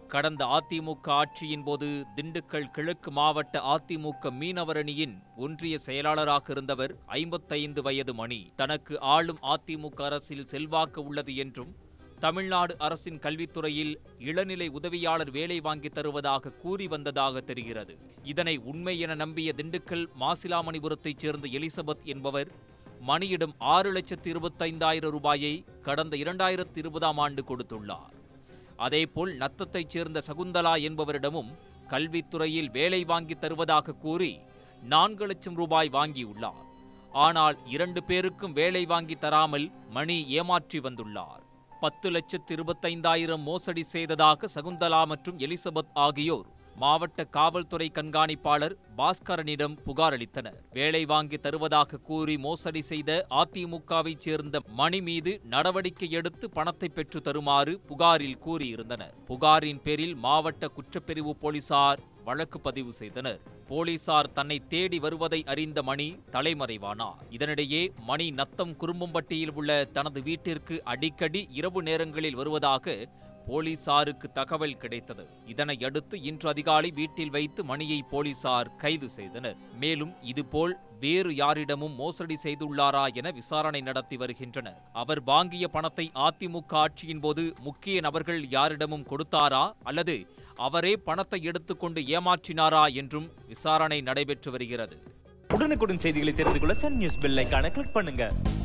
கடந்த அதிமுக ஆட்சியின் போது திண்டுக்கல் கிழக்கு மாவட்ட அதிமுக மீனவர் அணியின் ஒன்றிய செயலாளராக இருந்தவர் ஐம்பத்தைந்து வயது மணி தனக்கு ஆளும் அதிமுக அரசில் செல்வாக்கு உள்ளது என்றும் தமிழ்நாடு அரசின் கல்வித்துறையில் இளநிலை உதவியாளர் வேலை வாங்கி தருவதாக கூறி வந்ததாக தெரிகிறது இதனை உண்மை என நம்பிய திண்டுக்கல் மாசிலாமணிபுரத்தைச் சேர்ந்த எலிசபெத் என்பவர் மணியிடம் ஆறு லட்சத்து இருபத்தைந்தாயிரம் ரூபாயை கடந்த இரண்டாயிரத்து இருபதாம் ஆண்டு கொடுத்துள்ளார் அதேபோல் நத்தத்தைச் சேர்ந்த சகுந்தலா என்பவரிடமும் கல்வித்துறையில் வேலை வாங்கி தருவதாக கூறி நான்கு லட்சம் ரூபாய் வாங்கியுள்ளார் ஆனால் இரண்டு பேருக்கும் வேலை வாங்கி தராமல் மணி ஏமாற்றி வந்துள்ளார் பத்து லட்சத்து இருபத்தைந்தாயிரம் மோசடி செய்ததாக சகுந்தலா மற்றும் எலிசபெத் ஆகியோர் மாவட்ட காவல்துறை கண்காணிப்பாளர் பாஸ்கரனிடம் புகார் அளித்தனர் வேலை வாங்கி தருவதாக கூறி மோசடி செய்த அதிமுகவைச் சேர்ந்த மணி மீது நடவடிக்கை எடுத்து பணத்தை பெற்று தருமாறு புகாரில் கூறியிருந்தனர் புகாரின் பேரில் மாவட்ட குற்றப்பிரிவு போலீசார் வழக்கு பதிவு செய்தனர் போலீசார் தன்னை தேடி வருவதை அறிந்த மணி தலைமறைவானார் இதனிடையே மணி நத்தம் குறும்பம்பட்டியில் உள்ள தனது வீட்டிற்கு அடிக்கடி இரவு நேரங்களில் வருவதாக போலீசாருக்கு தகவல் கிடைத்தது இதனை அடுத்து இன்று அதிகாலை வீட்டில் வைத்து மணியை போலீசார் கைது செய்தனர் மேலும் இதுபோல் வேறு யாரிடமும் மோசடி செய்துள்ளாரா என விசாரணை நடத்தி வருகின்றனர் அவர் வாங்கிய பணத்தை அதிமுக ஆட்சியின் போது முக்கிய நபர்கள் யாரிடமும் கொடுத்தாரா அல்லது அவரே பணத்தை எடுத்துக்கொண்டு ஏமாற்றினாரா என்றும் விசாரணை நடைபெற்று வருகிறது உடனுக்குடன் செய்திகளை தெரிந்து கொள்ள சன் நியூஸ் பெல் ஐகானை கிளிக் பண்ணுங்க